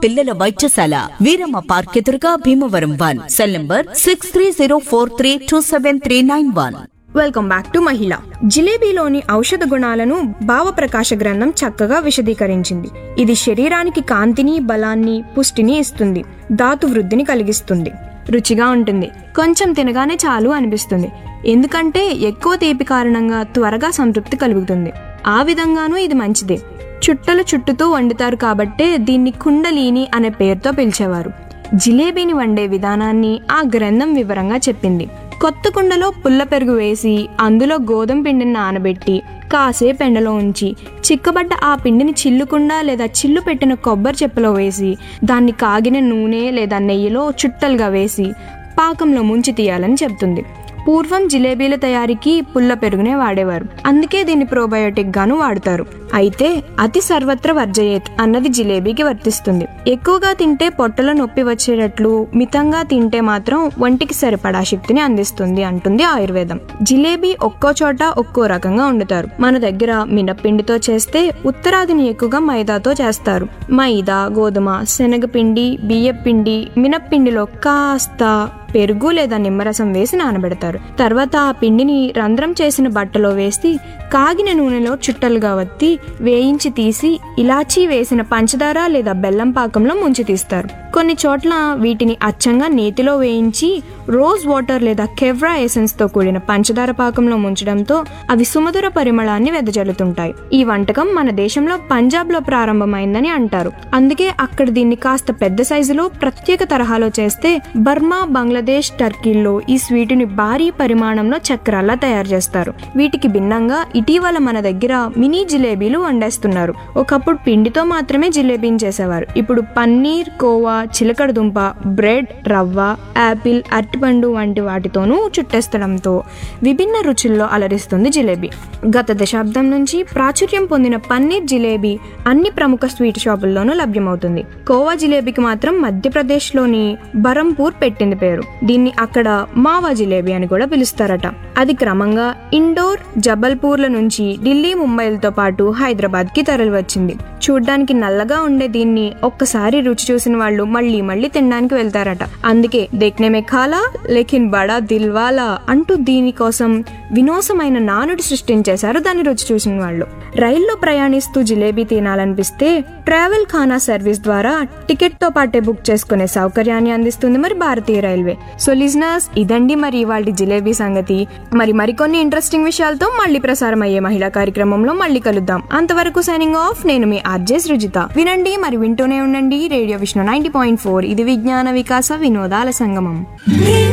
పిల్లల వైద్యశాల వీరమ్మ పార్క్ ఎదురుగా Bhimavaram one cell number six three zero four three two seven three nine one welcome back to మహిళ జిలేబీలోని ఔషధ గుణాలను భావప్రకాశ గ్రంథం చక్కగా విశదీకరించింది ఇది శరీరానికి కాంతిని బలాన్ని పుష్టిని ఇస్తుంది ధాతు వృద్ధిని కలిగిస్తుంది రుచిగా ఉంటుంది కొంచెం తినగానే చాలు అనిపిస్తుంది ఎందుకంటే ఎక్కువ తీపి కారణంగా త్వరగా సంతృప్తి కలుగుతుంది ఆ విధంగానూ ఇది మంచిదే చుట్టలు చుట్టుతూ వండుతారు కాబట్టే దీన్ని కుండలీని అనే పేరుతో పిలిచేవారు జిలేబీని వండే విధానాన్ని ఆ గ్రంథం వివరంగా చెప్పింది కొత్త కుండలో పుల్ల పెరుగు వేసి అందులో గోధుమ పిండిని నానబెట్టి కాసేపు ఎండలో ఉంచి చిక్కబడ్డ ఆ పిండిని చిల్లుకుండా లేదా చిల్లు పెట్టిన కొబ్బరి చెప్పులో వేసి దాన్ని కాగిన నూనె లేదా నెయ్యిలో చుట్టలుగా వేసి పాకంలో ముంచి తీయాలని చెప్తుంది పూర్వం జిలేబీల తయారీకి పుల్ల పెరుగునే వాడేవారు అందుకే దీన్ని ప్రోబయోటిక్ గాను వాడతారు అయితే అతి సర్వత్ర వర్జయేత్ అన్నది జిలేబీకి వర్తిస్తుంది ఎక్కువగా తింటే పొట్టలో నొప్పి వచ్చేటట్లు మితంగా తింటే మాత్రం ఒంటికి సరిపడా శక్తిని అందిస్తుంది అంటుంది ఆయుర్వేదం జిలేబీ ఒక్కో చోట ఒక్కో రకంగా వండుతారు మన దగ్గర మినప్పిండితో చేస్తే ఉత్తరాదిని ఎక్కువగా మైదాతో చేస్తారు మైదా గోధుమ శనగపిండి బియ్యపిండి మినప్పిండిలో కాస్త పెరుగు లేదా నిమ్మరసం వేసి నానబెడతారు తర్వాత ఆ పిండిని రంధ్రం చేసిన బట్టలో వేసి కాగిన నూనెలో చుట్టలుగా వత్తి వేయించి తీసి ఇలాచీ వేసిన పంచదార లేదా బెల్లం పాకంలో ముంచి తీస్తారు కొన్ని చోట్ల వీటిని అచ్చంగా నేతిలో వేయించి రోజ్ వాటర్ లేదా కెవ్రా ఎసెన్స్ తో కూడిన పంచదార పాకంలో ముంచడంతో అవి సుమధుర పరిమళాన్ని వెదజల్లుతుంటాయి ఈ వంటకం మన దేశంలో పంజాబ్ లో ప్రారంభమైందని అంటారు అందుకే అక్కడ దీన్ని కాస్త పెద్ద సైజులో ప్రత్యేక తరహాలో చేస్తే బర్మా బంగ్లాదేశ్ టర్కీల్లో ఈ స్వీటుని భారీ పరిమాణంలో చక్రాల్లా తయారు చేస్తారు వీటికి భిన్నంగా ఇటీవల మన దగ్గర మినీ జిలేబీలు వండేస్తున్నారు ఒకప్పుడు పిండితో మాత్రమే జిలేబీని చేసేవారు ఇప్పుడు పన్నీర్ కోవా చిలకడ దుంప బ్రెడ్ రవ్వ యాపిల్ అరటిపండు వంటి వాటితోనూ చుట్టేస్తడంతో విభిన్న రుచుల్లో అలరిస్తుంది జిలేబీ గత దశాబ్దం నుంచి ప్రాచుర్యం పొందిన పన్నీర్ జిలేబీ అన్ని ప్రముఖ స్వీట్ షాపుల్లోనూ లభ్యమవుతుంది కోవా జిలేబీకి మాత్రం మధ్యప్రదేశ్లోని బరంపూర్ పెట్టింది పేరు దీన్ని అక్కడ మావా జిలేబీ అని కూడా పిలుస్తారట అది క్రమంగా ఇండోర్ జబల్పూర్ల నుంచి ఢిల్లీ ముంబైలతో పాటు హైదరాబాద్ కి తరలి వచ్చింది చూడ్డానికి నల్లగా ఉండే దీన్ని ఒక్కసారి రుచి చూసిన వాళ్ళు మళ్ళీ మళ్ళీ తినడానికి వెళ్తారట అందుకే దేఖ్నే మే ఖాలా లేకిన్ బడా దిల్వాలా అంటూ దీనికోసం వినోసమైన నానుడి సృష్టించేశారు దాన్ని రుచి చూసిన వాళ్ళు రైల్లో ప్రయాణిస్తూ జిలేబీ తినాలనిపిస్తే ట్రావెల్ ఖానా సర్వీస్ ద్వారా టికెట్ తో పాటే బుక్ చేసుకునే సౌకర్యాన్ని అందిస్తుంది మరి భారతీయ రైల్వే సో లిజనర్స్ ఇదండి మరి ఇవాళ జిలేబీ సంగతి మరి మరికొన్ని ఇంట్రెస్టింగ్ విషయాలతో మళ్ళీ ప్రసారం అయ్యే మహిళా కార్యక్రమంలో మళ్ళీ కలుద్దాం అంతవరకు సైనింగ్ ఆఫ్ నేను మీ ఆర్జే సృజిత వినండి మరి వింటూనే ఉండండి radio Vishnu ninety point four ఇది విజ్ఞాన వికాస వినోదాల సంగమం